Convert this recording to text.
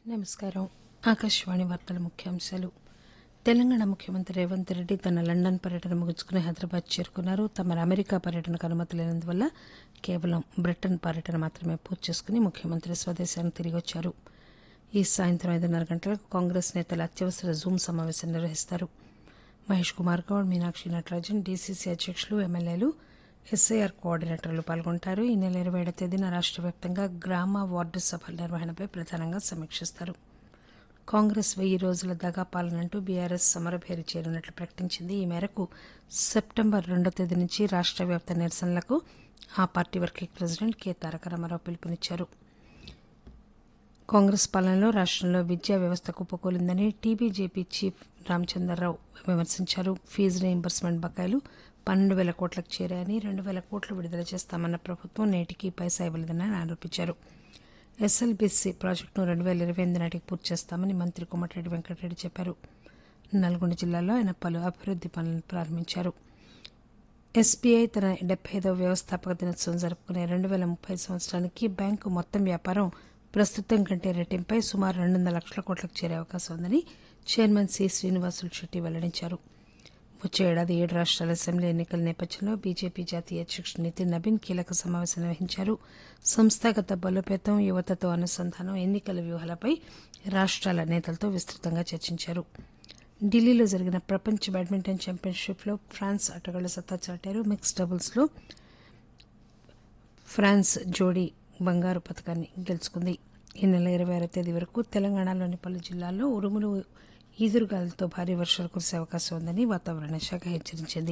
నమస్కారం ఆకాశవాణి వార్తల ముఖ్యాంశాలు తెలంగాణ ముఖ్యమంత్రి రేవంత్ రెడ్డి తన లండన్ పర్యటన ముగించుకుని హైదరాబాద్ చేరుకున్నారు తమ అమెరికా పర్యటనకు అనుమతి లేనందువల్ల కేవలం బ్రిటన్ పర్యటన మాత్రమే పూర్తి చేసుకుని ముఖ్యమంత్రి స్వదేశానికి తిరిగి వచ్చారు ఈ సాయంత్రం ఐదున్నర గంటలకు కాంగ్రెస్ నేతల అత్యవసర జూమ్ సమావేశం నిర్వహిస్తారు మహేష్ కుమార్ గౌడ్ మీనాక్షి నటరాజన్ డీసీసీ అధ్యక్షులు ఎమ్మెల్యేలు ఎస్ఐఆర్ కోఆర్డినేటర్లు పాల్గొంటారు ఈ నెల ఇరవై ఏడవ తేదీన రాష్ట్ర వ్యాప్తంగా గ్రామ వార్డు సభల నిర్వహణపై ప్రధానంగా సమీక్షిస్తారు కాంగ్రెస్ వెయ్యి రోజుల దగా పాలనంటూ బీఆర్ఎస్ సమరభేరి చేరినట్లు ప్రకటించింది ఈ మేరకు సెప్టెంబర్ రెండో తేదీ నుంచి రాష్ట్ర వ్యాప్త నిరసనలకు ఆ పార్టీ working president K Taraka Rama Rao పిలుపునిచ్చారు కాంగ్రెస్ పాలనలో రాష్టంలో విద్యా వ్యవస్థ కుప్పకూలిందని టీబీజేపీ చీఫ్ రామచంద్రరావు విమర్శించారు ఫీజు రీయింబర్స్మెంట్ బకాయిలు పన్నెండు వేల కోట్లకు చేరాయని రెండు వేల కోట్లు విడుదల చేస్తామన్న ప్రభుత్వం నేటికి పైసా ఇవ్వలేదని ఆయన ఆరోపించారు ఎస్ఎల్బీసీ ప్రాజెక్టును రెండు వేల ఇరవై ఎనిమిది నాటికి పూర్తి చేస్తామని మంత్రి కోమటిరెడ్డి వెంకటరెడ్డి చెప్పారు నల్గొండ జిల్లాలో ఆయన పలు అభివృద్ది పనులను ప్రారంభించారు ఎస్బీఐ తన డెబ్బై ఐదవ వ్యవస్థాపక దినోత్సవం జరుపుకునే రెండు వేల ముప్పై సంవత్సరానికి బ్యాంకు మొత్తం వ్యాపారం ప్రస్తుతం కంటే రెట్టింపై సుమారు రెండు వందల లక్షల కోట్లకు చేరే అవకాశం ఉందని చైర్మన్ సి శ్రీనివాసులు శెట్టి వెల్లడించారు వచ్చే ఏడాది ఏడు రాష్ట్రాల అసెంబ్లీ ఎన్నికల నేపథ్యంలో బీజేపీ జాతీయ అధ్యక్షుడు నితిన్ నబీన్ కీలక సమావేశం నిర్వహించారు సంస్థాగత బలోపేతం యువతతో అనుసంధానం ఎన్నికల వ్యూహాలపై రాష్ట్రాల నేతలతో విస్తృతంగా చర్చించారు ఢిల్లీలో జరిగిన ప్రపంచ బ్యాడ్మింటన్ ఛాంపియన్షిప్లో ఫ్రాన్స్ ఆటగాళ్లు సత్తా చాటారు మిక్స్ డబుల్స్లో ఫ్రాన్స్ జోడీ బంగారు పథకాన్ని గెలుచుకుంది ఈ నెల ఇరవై ఆరో తేదీ వరకు తెలంగాణలోని పలు జిల్లాల్లో ఉరుములు ఈదురుగాలతో భారీ వర్షాలు కురిసే అవకాశం ఉందని వాతావరణ శాఖ హెచ్చరించింది